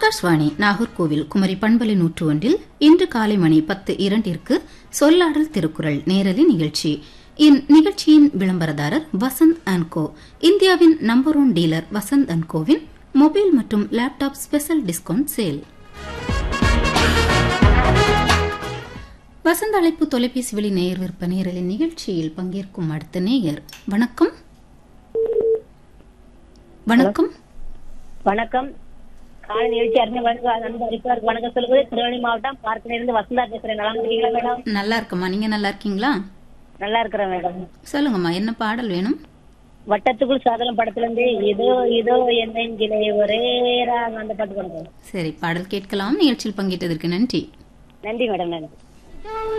ஆகாஷ்வாணி நாகர்கோவில் குமரி பண்பலை நூற்று ஒன்றில் இன்று காலை மணி பத்து இரண்டிற்கு சொல்லாடல் திருக்குறள் நேரலை நிகழ்ச்சி இந்நிகழ்ச்சியின் விளம்பரதாரர் வசந்த் அண்ட் கோ இந்தியாவின் number one dealer Vasanth and கோவின் மொபைல் மற்றும் laptop special discount sale Vasantha அழைப்பு தொலைபேசி வழி நேயர் விற்ப நேரலின் நிகழ்ச்சியில் பங்கேற்கும் அடுத்த நேயர் வணக்கம் வணக்கம் வணக்கம் காலை நிகழ்ச்சி அறிஞர் வணக்கம் அன்பு அறிப்பாருக்கு வணக்கம் சொல்லுவது திருவள்ளி மாவட்டம் பார்க்கலிருந்து வசந்தா பேசுறேன் நல்லா இருக்கீங்களா மேடம் நல்லா இருக்கம்மா நீங்க நல்லா இருக்கீங்களா நல்லா இருக்கிறேன் மேடம் சொல்லுங்கம்மா என்ன பாடல் வேணும் வட்டத்துக்குள் சாதனம் படத்துல இருந்து இதோ இதோ என்ன கிளை ஒரே ராகம் அந்த பாட்டு பண்ணுறோம் சரி பாடல் கேட்கலாம் நிகழ்ச்சியில் பங்கேற்றதற்கு நன்றி நன்றி மேடம் நன்றி